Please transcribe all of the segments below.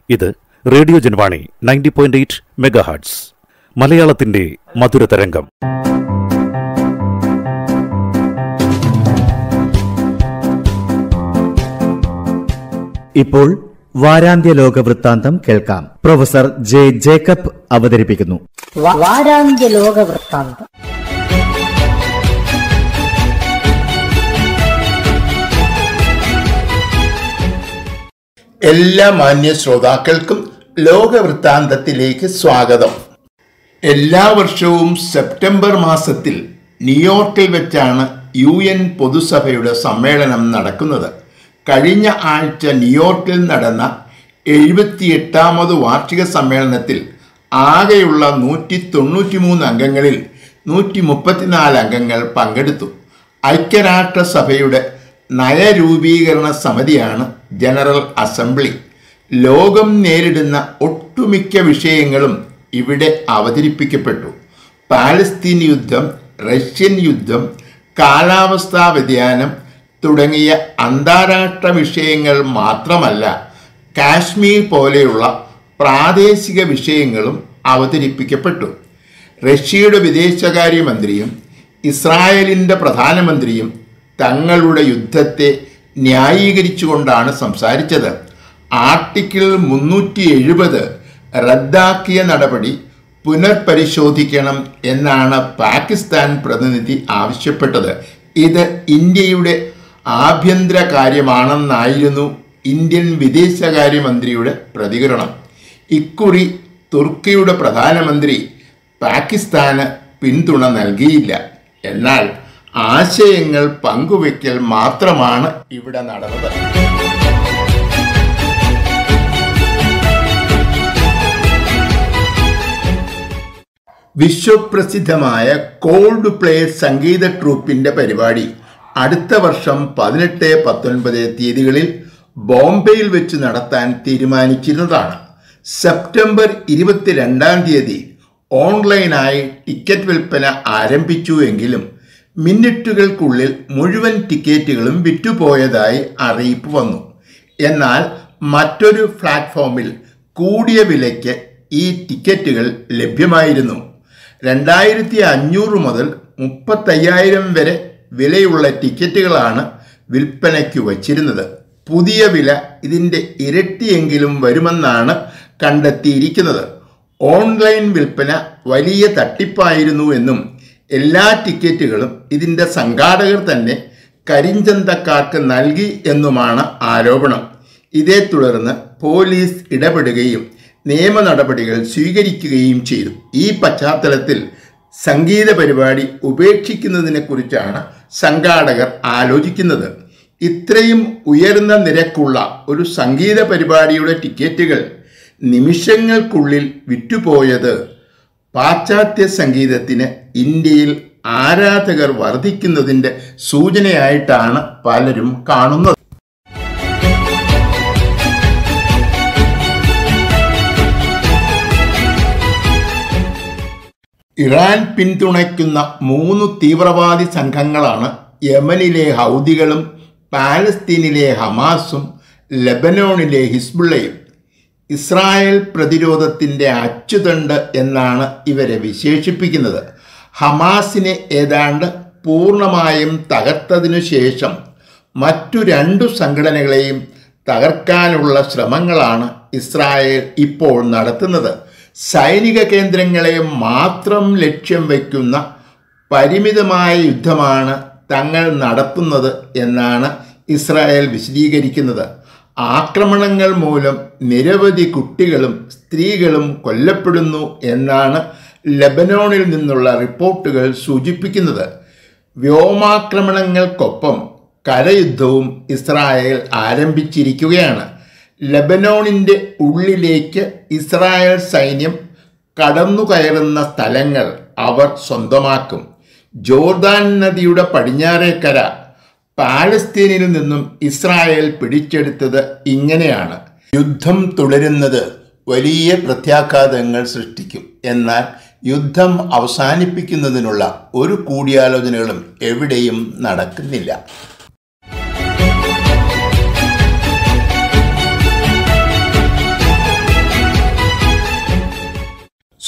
ഇത് radio Janvani ninety point eight megahertz മലയാളത്തിന്റെ മധുരതരംഗം ഇപ്പോൾ വാരാന്ത്യ ലോക വൃത്താന്തം കേൾക്കാം പ്രൊഫസർ ജെ ജേക്കബ് അവതരിപ്പിക്കുന്നു വ- വാരാന്ത്യ ലോക വൃത്താന്തം എല്ലാ മാന്യ ശ്രോതാക്കൾക്കും ലോകവൃത്താന്തത്തിലേക്ക് സ്വാഗതം എല്ലാ വർഷവും സെപ്റ്റംബർ മാസത്തിൽ ന്യൂയോർക്കിൽ വെച്ചാണ് യു എൻ പൊതുസഭയുടെ സമ്മേളനം നടക്കുന്നത് കഴിഞ്ഞ ആഴ്ച ന്യൂയോർക്കിൽ നടന്ന എഴുപത്തിയെട്ടാമത് വാർഷിക സമ്മേളനത്തിൽ ആകെയുള്ള നൂറ്റി തൊണ്ണൂറ്റിമൂന്ന് അംഗങ്ങളിൽ നൂറ്റി മുപ്പത്തിനാല് അംഗങ്ങൾ പങ്കെടുത്തു ഐക്യരാഷ്ട്രസഭയുടെ നയരൂപീകരണ സമിതിയാണ് ജനറൽ അസംബ്ലി ലോകം നേരിടുന്ന ഒട്ടുമിക്ക വിഷയങ്ങളും ഇവിടെ അവതരിപ്പിക്കപ്പെട്ടു പാലസ്തീൻ യുദ്ധം റഷ്യൻ യുദ്ധം കാലാവസ്ഥാ വ്യതിയാനം തുടങ്ങിയ അന്താരാഷ്ട്ര വിഷയങ്ങൾ മാത്രമല്ല കാശ്മീർ പോലെയുള്ള പ്രാദേശിക വിഷയങ്ങളും അവതരിപ്പിക്കപ്പെട്ടു റഷ്യയുടെ വിദേശകാര്യമന്ത്രിയും ഇസ്രായേലിൻ്റെ പ്രധാനമന്ത്രിയും തങ്ങളുടെ യുദ്ധത്തെ ന്യായീകരിച്ചുകൊണ്ടാണ് സംസാരിച്ചത് ആർട്ടിക്കിൾ മുന്നൂറ്റി എഴുപത് റദ്ദാക്കിയ നടപടി പുനർപരിശോധിക്കണം എന്നാണ് പാകിസ്ഥാൻ പ്രതിനിധി ആവശ്യപ്പെട്ടത് ഇത് ഇന്ത്യയുടെ ആഭ്യന്തര കാര്യമാണെന്നായിരുന്നു ഇന്ത്യൻ വിദേശകാര്യമന്ത്രിയുടെ പ്രതികരണം ഇക്കുറി തുർക്കിയുടെ പ്രധാനമന്ത്രി പാകിസ്ഥാന് പിന്തുണ നൽകിയില്ല എന്നാൽ ആശയങ്ങൾ പങ്കുവയ്ക്കൽ മാത്രമാണ് ഇവിടെ നടന്നത് വിശ്വപ്രസിദ്ധമായ കോൾഡ് പ്ലേ സംഗീത ട്രൂപ്പിന്റെ പരിപാടി അടുത്ത വർഷം പതിനെട്ട് പത്തൊൻപത് തീയതികളിൽ ബോംബെയിൽ വെച്ച് നടത്താൻ തീരുമാനിച്ചിരുന്നതാണ് സെപ്റ്റംബർ ഇരുപത്തിരണ്ടാം തീയതി ഓൺലൈനായി ടിക്കറ്റ് വിൽപ്പന ആരംഭിച്ചു എങ്കിലും മിനിറ്റുകൾക്കുള്ളിൽ മുഴുവൻ ടിക്കറ്റുകളും വിറ്റുപോയതായി അറിയിപ്പ് വന്നു എന്നാൽ മറ്റൊരു പ്ലാറ്റ്ഫോമിൽ കൂടിയ വിലയ്ക്ക് ഈ ടിക്കറ്റുകൾ ലഭ്യമായിരുന്നു രണ്ടായിരത്തി അഞ്ഞൂറ് മുതൽ മുപ്പത്തയ്യായിരം വരെ വിലയുള്ള ടിക്കറ്റുകളാണ് വിൽപ്പനയ്ക്ക് വച്ചിരുന്നത് പുതിയ വില ഇതിൻ്റെ ഇരട്ടിയെങ്കിലും വരുമെന്നാണ് കണ്ടെത്തിയിരിക്കുന്നത് ഓൺലൈൻ വിൽപ്പന വലിയ തട്ടിപ്പായിരുന്നു എന്നും എല്ലാ ടിക്കറ്റുകളും ഇതിൻ്റെ സംഘാടകർ തന്നെ കരിഞ്ചന്തക്കാർക്ക് നൽകി എന്നുമാണ് ആരോപണം ഇതേ തുടർന്ന് പോലീസ് ഇടപെടുകയും നിയമ നടപടികൾ സ്വീകരിക്കുകയും ചെയ്തു ഈ പശ്ചാത്തലത്തിൽ സംഗീത പരിപാടി ഉപേക്ഷിക്കുന്നതിനെക്കുറിച്ചാണ് സംഘാടകർ ആലോചിക്കുന്നത് ഇത്രയും ഉയർന്ന നിരക്കുള്ള ഒരു സംഗീത പരിപാടിയുടെ ടിക്കറ്റുകൾ നിമിഷങ്ങൾക്കുള്ളിൽ വിറ്റുപോയത് പാശ്ചാത്യ സംഗീതത്തിന് ഇന്ത്യയിൽ ആരാധകർ വർദ്ധിക്കുന്നതിൻ്റെ സൂചനയായിട്ടാണ് പലരും കാണുന്നത് ഇറാൻ പിന്തുണയ്ക്കുന്ന മൂന്ന് തീവ്രവാദി സംഘങ്ങളാണ് യമനിലെ ഹൗദികളും പാലസ്തീനിലെ ഹമാസും ലബനോണിലെ ഹിസ്ബുള്ളയും ഇസ്രായേൽ പ്രതിരോധത്തിൻ്റെ അച്ചുതണ്ട് എന്നാണ് ഇവരെ വിശേഷിപ്പിക്കുന്നത് ഹമാസിനെ ഏതാണ്ട് പൂർണ്ണമായും തകർത്തതിനു ശേഷം മറ്റു രണ്ടു സംഘടനകളെയും തകർക്കാനുള്ള ശ്രമങ്ങളാണ് ഇസ്രായേൽ ഇപ്പോൾ നടത്തുന്നത് സൈനിക കേന്ദ്രങ്ങളെ മാത്രം ലക്ഷ്യം വയ്ക്കുന്ന പരിമിതമായ യുദ്ധമാണ് തങ്ങൾ നടത്തുന്നത് എന്നാണ് ഇസ്രായേൽ വിശദീകരിക്കുന്നത് ആക്രമണങ്ങൾ മൂലം നിരവധി കുട്ടികളും സ്ത്രീകളും കൊല്ലപ്പെടുന്നു എന്നാണ് ലബനോണിൽ നിന്നുള്ള റിപ്പോർട്ടുകൾ സൂചിപ്പിക്കുന്നത് വ്യോമാക്രമണങ്ങൾക്കൊപ്പം കരയുദ്ധവും ഇസ്രായേൽ ആരംഭിച്ചിരിക്കുകയാണ് ലബനോണിൻ്റെ ഉള്ളിലേക്ക് ഇസ്രായേൽ സൈന്യം കടന്നു കയറുന്ന സ്ഥലങ്ങൾ അവർ സ്വന്തമാക്കും ജോർദാൻ നദിയുടെ പടിഞ്ഞാറേക്കര പാലസ്തീനിൽ നിന്നും ഇസ്രായേൽ പിടിച്ചെടുത്തത് ഇങ്ങനെയാണ് യുദ്ധം തുടരുന്നത് വലിയ പ്രത്യാഘാതങ്ങൾ സൃഷ്ടിക്കും എന്നാൽ യുദ്ധം അവസാനിപ്പിക്കുന്നതിനുള്ള ഒരു കൂടിയാലോചനകളും എവിടെയും നടക്കുന്നില്ല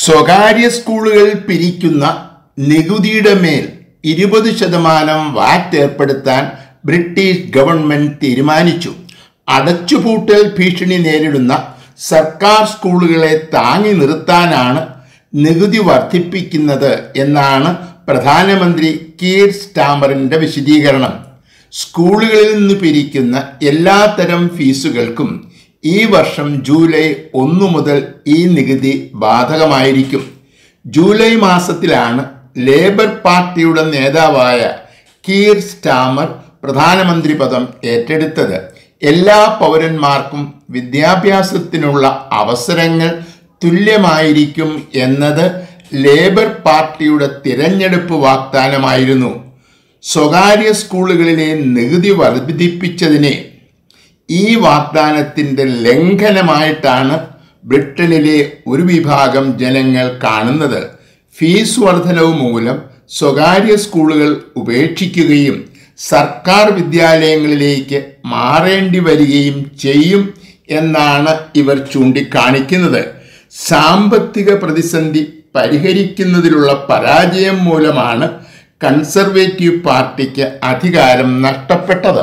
സ്വകാര്യ സ്കൂളുകൾ പിരിക്കുന്ന നികുതിയുടെ മേൽ ഇരുപത് ശതമാനം വാറ്റ് ഏർപ്പെടുത്താൻ ബ്രിട്ടീഷ് ഗവൺമെന്റ് തീരുമാനിച്ചു അടച്ചുപൂട്ടൽ ഭീഷണി നേരിടുന്ന സർക്കാർ സ്കൂളുകളെ താങ്ങി നിർത്താനാണ് നികുതി വർദ്ധിപ്പിക്കുന്നത് എന്നാണ് പ്രധാനമന്ത്രി കീർ സ്റ്റാമറിന്റെ വിശദീകരണം സ്കൂളുകളിൽ നിന്ന് പിരിക്കുന്ന എല്ലാത്തരം ഫീസുകൾക്കും ഈ വർഷം ജൂലൈ ഒന്നു മുതൽ ഈ നികുതി ബാധകമായിരിക്കും ജൂലൈ മാസത്തിലാണ് ലേബർ പാർട്ടിയുടെ നേതാവായ കീർ സ്റ്റാമർ പ്രധാനമന്ത്രി പദം ഏറ്റെടുത്തത് എല്ലാ പൗരന്മാർക്കും വിദ്യാഭ്യാസത്തിനുള്ള അവസരങ്ങൾ തുല്യമായിരിക്കും എന്നത് ലേബർ പാർട്ടിയുടെ തിരഞ്ഞെടുപ്പ് വാഗ്ദാനമായിരുന്നു സ്വകാര്യ സ്കൂളുകളിലെ നികുതി വർദ്ധിപ്പിച്ചതിനെ ഈ വാഗ്ദാനത്തിന്റെ ലംഘനമായിട്ടാണ് ബ്രിട്ടനിലെ ഒരു വിഭാഗം ജനങ്ങൾ കാണുന്നത് ഫീസ് വർധനവ് മൂലം സ്വകാര്യ സ്കൂളുകൾ ഉപേക്ഷിക്കുകയും സർക്കാർ വിദ്യാലയങ്ങളിലേക്ക് മാറേണ്ടി വരികയും ചെയ്യും എന്നാണ് ഇവർ ചൂണ്ടിക്കാണിക്കുന്നത് സാമ്പത്തിക പ്രതിസന്ധി പരിഹരിക്കുന്നതിലുള്ള പരാജയം മൂലമാണ് കൺസർവേറ്റീവ് പാർട്ടിക്ക് അധികാരം നഷ്ടപ്പെട്ടത്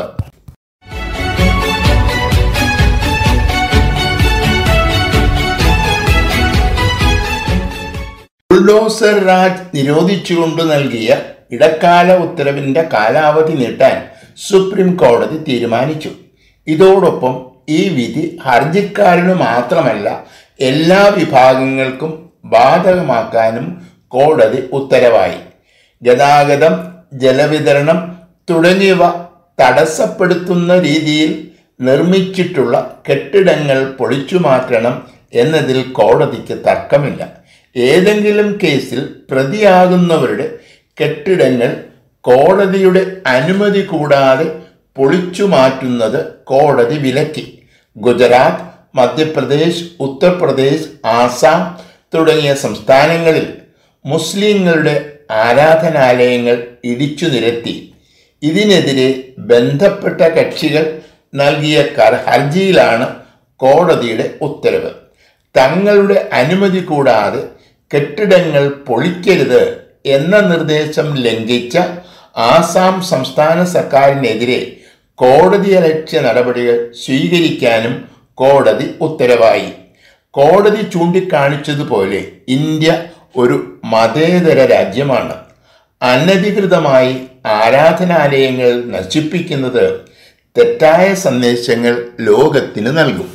ബുൾഡോസർ രാജ് നിരോധിച്ചുകൊണ്ട് നൽകിയ ഇടക്കാല ഉത്തരവിന്റെ കാലാവധി നീട്ടാൻ സുപ്രീം കോടതി തീരുമാനിച്ചു ഇതോടൊപ്പം ഈ വിധി ഹർജിക്കാരന് മാത്രമല്ല എല്ലാ വിഭാഗങ്ങൾക്കും ബാധകമാക്കാനും കോടതി ഉത്തരവായി ഗതാഗതം ജലവിതരണം തുടങ്ങിയവ തടസ്സപ്പെടുത്തുന്ന രീതിയിൽ നിർമ്മിച്ചിട്ടുള്ള കെട്ടിടങ്ങൾ പൊളിച്ചു മാറ്റണം എന്നതിൽ കോടതിക്ക് തർക്കമില്ല ഏതെങ്കിലും കേസിൽ പ്രതിയാകുന്നവരുടെ കെട്ടിടങ്ങൾ കോടതിയുടെ അനുമതി കൂടാതെ പൊളിച്ചു മാറ്റുന്നത് കോടതി വിലക്കി ഗുജറാത്ത് മധ്യപ്രദേശ് ഉത്തർപ്രദേശ് ആസാം തുടങ്ങിയ സംസ്ഥാനങ്ങളിൽ മുസ്ലിങ്ങളുടെ ആരാധനാലയങ്ങൾ ഇടിച്ചു നിരത്തി ഇതിനെതിരെ ബന്ധപ്പെട്ട കക്ഷികൾ നൽകിയ കർ ഹർജിയിലാണ് കോടതിയുടെ ഉത്തരവ് തങ്ങളുടെ അനുമതി കൂടാതെ കെട്ടിടങ്ങൾ പൊളിക്കരുത് എന്ന നിർദ്ദേശം ലംഘിച്ച ആസാം സംസ്ഥാന സർക്കാരിനെതിരെ കോടതിയലക്ഷ്യ നടപടികൾ സ്വീകരിക്കാനും കോടതി ഉത്തരവായി കോടതി ചൂണ്ടിക്കാണിച്ചതുപോലെ ഇന്ത്യ ഒരു മതേതര രാജ്യമാണ് അനധികൃതമായി ആരാധനാലയങ്ങൾ നശിപ്പിക്കുന്നത് തെറ്റായ സന്ദേശങ്ങൾ ലോകത്തിന് നൽകും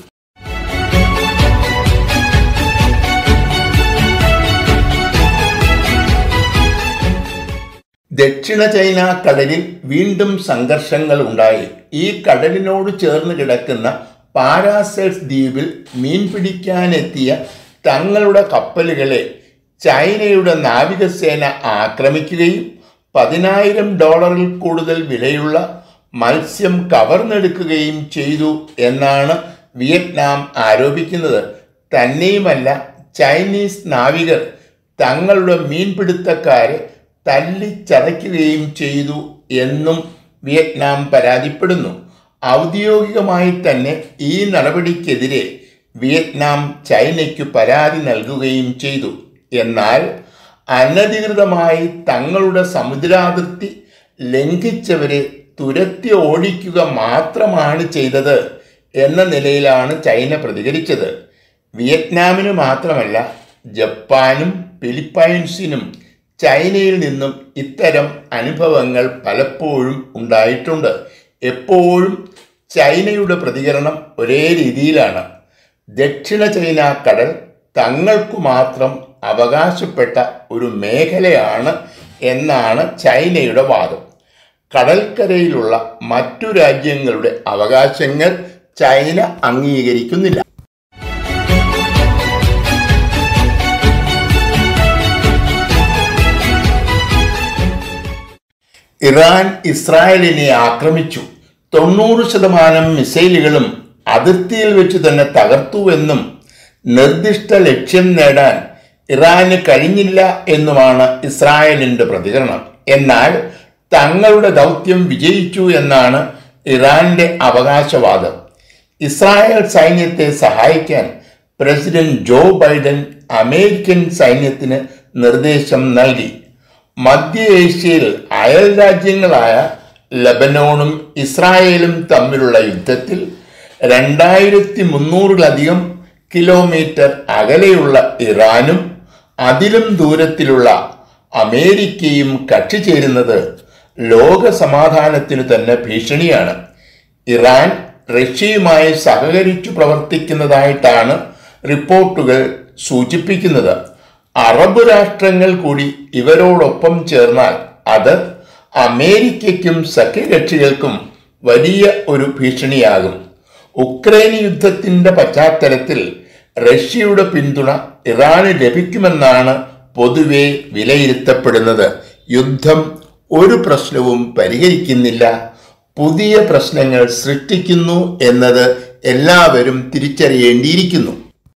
ദക്ഷിണ ചൈന കടലിൽ വീണ്ടും സംഘർഷങ്ങൾ ഉണ്ടായി ഈ കടലിനോട് ചേർന്ന് കിടക്കുന്ന പാരാസെറ്റ്സ് ദ്വീപിൽ മീൻ പിടിക്കാനെത്തിയ തങ്ങളുടെ കപ്പലുകളെ ചൈനയുടെ നാവികസേന ആക്രമിക്കുകയും പതിനായിരം ഡോളറിൽ കൂടുതൽ വിലയുള്ള മത്സ്യം കവർന്നെടുക്കുകയും ചെയ്തു എന്നാണ് വിയറ്റ്നാം ആരോപിക്കുന്നത് തന്നെയുമല്ല ചൈനീസ് നാവികർ തങ്ങളുടെ മീൻപിടുത്തക്കാരെ തല്ലിച്ചതയ്ക്കുകയും ചെയ്തു എന്നും വിയറ്റ്നാം പരാതിപ്പെടുന്നു ഔദ്യോഗികമായി തന്നെ ഈ നടപടിക്കെതിരെ വിയറ്റ്നാം ചൈനയ്ക്ക് പരാതി നൽകുകയും ചെയ്തു എന്നാൽ അനധികൃതമായി തങ്ങളുടെ സമുദ്രാതിർത്തി ലംഘിച്ചവരെ തുരത്തി ഓടിക്കുക മാത്രമാണ് ചെയ്തത് എന്ന നിലയിലാണ് ചൈന പ്രതികരിച്ചത് വിയറ്റ്നാമിന് മാത്രമല്ല ജപ്പാനും ഫിലിപ്പൈൻസിനും ചൈനയിൽ നിന്നും ഇത്തരം അനുഭവങ്ങൾ പലപ്പോഴും ഉണ്ടായിട്ടുണ്ട് എപ്പോഴും ചൈനയുടെ പ്രതികരണം ഒരേ രീതിയിലാണ് ദക്ഷിണ ചൈന കടൽ തങ്ങൾക്കു മാത്രം അവകാശപ്പെട്ട ഒരു മേഖലയാണ് എന്നാണ് ചൈനയുടെ വാദം കടൽക്കരയിലുള്ള മറ്റു രാജ്യങ്ങളുടെ അവകാശങ്ങൾ ചൈന അംഗീകരിക്കുന്നില്ല ഇറാൻ ഇസ്രായേലിനെ ആക്രമിച്ചു തൊണ്ണൂറ് ശതമാനം മിസൈലുകളും അതിർത്തിയിൽ വെച്ച് തന്നെ തകർത്തുവെന്നും നിർദ്ദിഷ്ട ലക്ഷ്യം നേടാൻ ഇറാന് കഴിഞ്ഞില്ല എന്നുമാണ് ഇസ്രായേലിന്റെ പ്രതികരണം എന്നാൽ തങ്ങളുടെ ദൗത്യം വിജയിച്ചു എന്നാണ് ഇറാന്റെ അവകാശവാദം ഇസ്രായേൽ സൈന്യത്തെ സഹായിക്കാൻ പ്രസിഡന്റ് ജോ ബൈഡൻ അമേരിക്കൻ സൈന്യത്തിന് നിർദ്ദേശം നൽകി മധ്യ ഏഷ്യയിൽ അയൽ രാജ്യങ്ങളായ ലബനോണും ഇസ്രായേലും തമ്മിലുള്ള യുദ്ധത്തിൽ രണ്ടായിരത്തി മുന്നൂറിലധികം കിലോമീറ്റർ അകലെയുള്ള ഇറാനും അതിലും ദൂരത്തിലുള്ള അമേരിക്കയും കക്ഷി ചേരുന്നത് ലോക സമാധാനത്തിനു തന്നെ ഭീഷണിയാണ് ഇറാൻ റഷ്യയുമായി സഹകരിച്ചു പ്രവർത്തിക്കുന്നതായിട്ടാണ് റിപ്പോർട്ടുകൾ സൂചിപ്പിക്കുന്നത് അറബ് രാഷ്ട്രങ്ങൾ കൂടി ഇവരോടൊപ്പം ചേർന്നാൽ അത് അമേരിക്കയ്ക്കും സഖ്യകക്ഷികൾക്കും വലിയ ഒരു ഭീഷണിയാകും ഉക്രൈൻ യുദ്ധത്തിന്റെ പശ്ചാത്തലത്തിൽ റഷ്യയുടെ പിന്തുണ ഇറാന് ലഭിക്കുമെന്നാണ് പൊതുവെ വിലയിരുത്തപ്പെടുന്നത് യുദ്ധം ഒരു പ്രശ്നവും പരിഹരിക്കുന്നില്ല പുതിയ പ്രശ്നങ്ങൾ സൃഷ്ടിക്കുന്നു എന്നത് എല്ലാവരും തിരിച്ചറിയേണ്ടിയിരിക്കുന്നു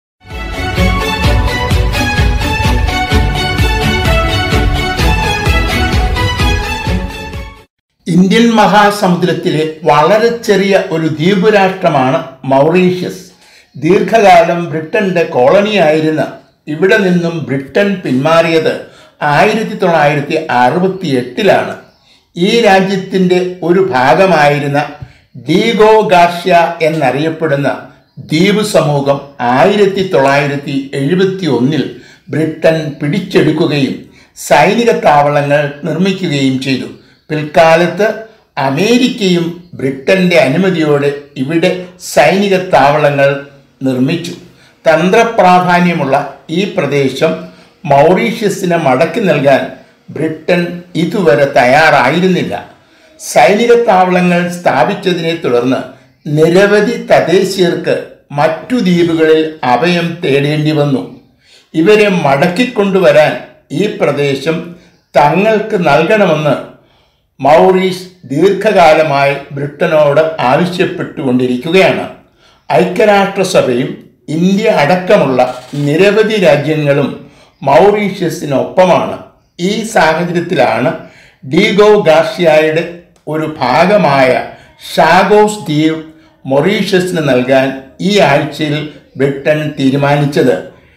ഇന്ത്യൻ മഹാസമുദ്രത്തിലെ വളരെ ചെറിയ ഒരു ദ്വീപ് രാഷ്ട്രമാണ് മൗറീഷ്യസ് ദീർഘകാലം ബ്രിട്ടന്റെ കോളനിയായിരുന്ന ഇവിടെ നിന്നും ബ്രിട്ടൻ പിന്മാറിയത് ആയിരത്തി തൊള്ളായിരത്തി അറുപത്തി എട്ടിലാണ് ഈ രാജ്യത്തിൻ്റെ ഒരു ഭാഗമായിരുന്ന ഡീഗോ ഗാർഷ്യ എന്നറിയപ്പെടുന്ന ദ്വീപ് സമൂഹം ആയിരത്തി തൊള്ളായിരത്തി എഴുപത്തി ഒന്നിൽ ബ്രിട്ടൻ പിടിച്ചെടുക്കുകയും സൈനിക താവളങ്ങൾ നിർമ്മിക്കുകയും ചെയ്തു പിൽക്കാലത്ത് അമേരിക്കയും ബ്രിട്ടന്റെ അനുമതിയോടെ ഇവിടെ സൈനിക താവളങ്ങൾ നിർമ്മിച്ചു തന്ത്രപ്രാധാന്യമുള്ള ഈ പ്രദേശം മൗറീഷ്യസിന് മടക്കി നൽകാൻ ബ്രിട്ടൻ ഇതുവരെ തയ്യാറായിരുന്നില്ല സൈനിക താവളങ്ങൾ സ്ഥാപിച്ചതിനെ തുടർന്ന് നിരവധി തദ്ദേശീയർക്ക് മറ്റു ദ്വീപുകളിൽ അഭയം തേടേണ്ടി വന്നു ഇവരെ മടക്കിക്കൊണ്ടുവരാൻ ഈ പ്രദേശം തങ്ങൾക്ക് നൽകണമെന്ന് മൗറീസ് ദീർഘകാലമായി ബ്രിട്ടനോട് ആവശ്യപ്പെട്ടുകൊണ്ടിരിക്കുകയാണ് ഐക്യരാഷ്ട്രസഭയും ഇന്ത്യ അടക്കമുള്ള നിരവധി രാജ്യങ്ങളും മൗറീഷ്യസിനൊപ്പമാണ് ഈ സാഹചര്യത്തിലാണ് ഡീഗോ ഗാർഷിയായുടെ ഒരു ഭാഗമായ ഷാഗോസ് ദ്വീപ് മൊറീഷ്യസിന് നൽകാൻ ഈ ആഴ്ചയിൽ ബ്രിട്ടൻ തീരുമാനിച്ചത്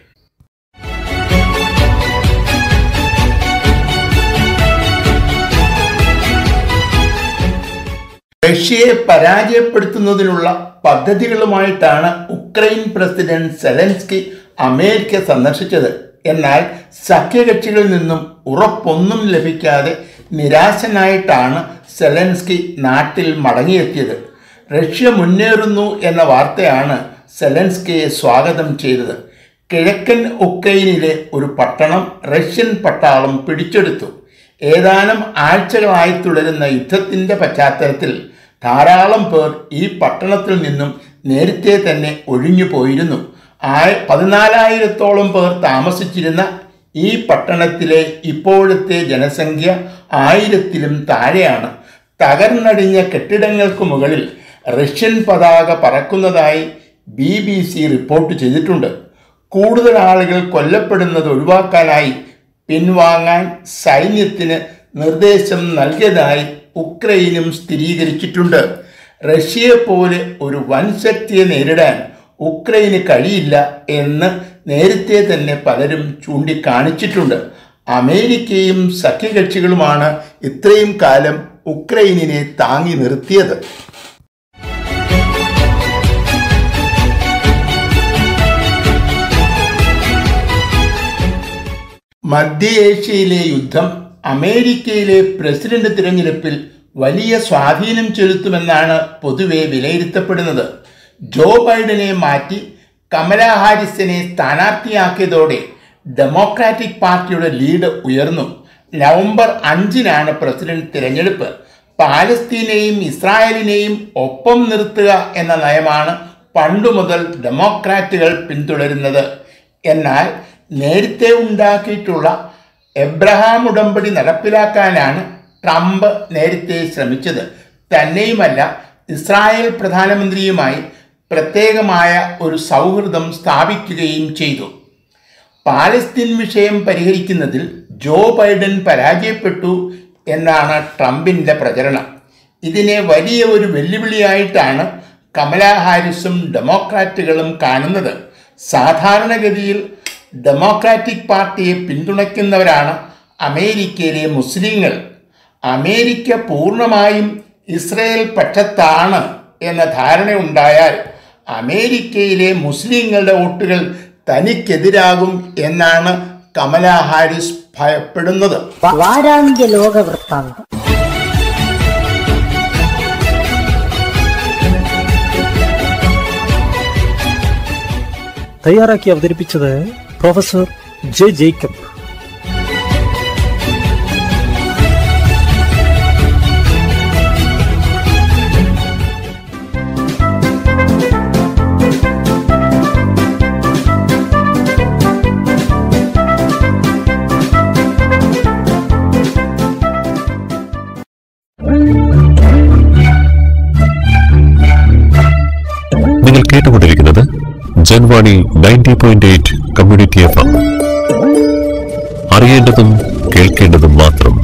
റഷ്യയെ പരാജയപ്പെടുത്തുന്നതിനുള്ള പദ്ധതികളുമായിട്ടാണ് ഉക്രൈൻ പ്രസിഡന്റ് സെലൻസ്കി അമേരിക്ക സന്ദർശിച്ചത് എന്നാൽ സഖ്യകക്ഷികളിൽ നിന്നും ഉറപ്പൊന്നും ലഭിക്കാതെ നിരാശനായിട്ടാണ് സെലൻസ്കി നാട്ടിൽ മടങ്ങിയെത്തിയത് റഷ്യ മുന്നേറുന്നു എന്ന വാർത്തയാണ് സെലൻസ്കിയെ സ്വാഗതം ചെയ്തത് കിഴക്കൻ ഉക്രൈനിലെ ഒരു പട്ടണം റഷ്യൻ പട്ടാളം പിടിച്ചെടുത്തു ഏതാനും ആഴ്ചകളായി തുടരുന്ന യുദ്ധത്തിന്റെ പശ്ചാത്തലത്തിൽ ധാരാളം പേർ ഈ പട്ടണത്തിൽ നിന്നും നേരത്തെ തന്നെ ഒഴിഞ്ഞു പോയിരുന്നു ആയ പതിനാലായിരത്തോളം പേർ താമസിച്ചിരുന്ന ഈ പട്ടണത്തിലെ ഇപ്പോഴത്തെ ജനസംഖ്യ ആയിരത്തിലും താഴെയാണ് തകർന്നടിഞ്ഞ കെട്ടിടങ്ങൾക്ക് മുകളിൽ റഷ്യൻ പതാക പറക്കുന്നതായി ബി ബി സി റിപ്പോർട്ട് ചെയ്തിട്ടുണ്ട് കൂടുതൽ ആളുകൾ കൊല്ലപ്പെടുന്നത് ഒഴിവാക്കാനായി പിൻവാങ്ങാൻ സൈന്യത്തിന് നിർദ്ദേശം നൽകിയതായി ഉക്രൈനും സ്ഥിരീകരിച്ചിട്ടുണ്ട് റഷ്യയെ പോലെ ഒരു വൻശക്തിയെ നേരിടാൻ ഉക്രൈന് കഴിയില്ല എന്ന് നേരത്തെ തന്നെ പലരും ചൂണ്ടിക്കാണിച്ചിട്ടുണ്ട് അമേരിക്കയും സഖ്യകക്ഷികളുമാണ് ഇത്രയും കാലം ഉക്രൈനിനെ താങ്ങി നിർത്തിയത് മധ്യ ഏഷ്യയിലെ യുദ്ധം അമേരിക്കയിലെ പ്രസിഡന്റ് തിരഞ്ഞെടുപ്പിൽ വലിയ സ്വാധീനം ചെലുത്തുമെന്നാണ് പൊതുവെ വിലയിരുത്തപ്പെടുന്നത് ജോ ബൈഡനെ മാറ്റി കമല ഹാരിസിനെ സ്ഥാനാർത്ഥിയാക്കിയതോടെ ഡെമോക്രാറ്റിക് പാർട്ടിയുടെ ലീഡ് ഉയർന്നു നവംബർ അഞ്ചിനാണ് പ്രസിഡന്റ് തിരഞ്ഞെടുപ്പ് പാലസ്തീനെയും ഇസ്രായേലിനെയും ഒപ്പം നിർത്തുക എന്ന നയമാണ് പണ്ടു മുതൽ ഡെമോക്രാറ്റുകൾ പിന്തുടരുന്നത് എന്നാൽ നേരത്തെ ഉണ്ടാക്കിയിട്ടുള്ള എബ്രഹാം ഉടമ്പടി നടപ്പിലാക്കാനാണ് ട്രംപ് നേരത്തെ ശ്രമിച്ചത് തന്നെയുമല്ല ഇസ്രായേൽ പ്രധാനമന്ത്രിയുമായി പ്രത്യേകമായ ഒരു സൗഹൃദം സ്ഥാപിക്കുകയും ചെയ്തു പാലസ്തീൻ വിഷയം പരിഹരിക്കുന്നതിൽ ജോ ബൈഡൻ പരാജയപ്പെട്ടു എന്നാണ് ട്രംപിന്റെ പ്രചരണം ഇതിനെ വലിയ ഒരു വെല്ലുവിളിയായിട്ടാണ് കമല ഹാരിസും ഡെമോക്രാറ്റുകളും കാണുന്നത് സാധാരണഗതിയിൽ ഡെമോക്രാറ്റിക് പാർട്ടിയെ പിന്തുണയ്ക്കുന്നവരാണ് അമേരിക്കയിലെ മുസ്ലിങ്ങൾ അമേരിക്ക പൂർണ്ണമായും ഇസ്രയേൽ പക്ഷത്താണ് എന്ന ധാരണയുണ്ടായാൽ അമേരിക്കയിലെ മുസ്ലിങ്ങളുടെ വോട്ടുകൾ തനിക്കെതിരാകും എന്നാണ് കമല ഹാരിസ് ഭയപ്പെടുന്നത് വാരാന്ത്യ ലോക വൃത്താന്തം തയ്യാറാക്കി അവതരിപ്പിച്ചത് പ്രൊഫസർ ജെ ജേക്കബ് നിങ്ങൾ കേട്ടുകൊണ്ടിരിക്കുന്നത് Janvani ninety point eight community F M അറിയേണ്ടതും കേൾക്കേണ്ടതും മാത്രം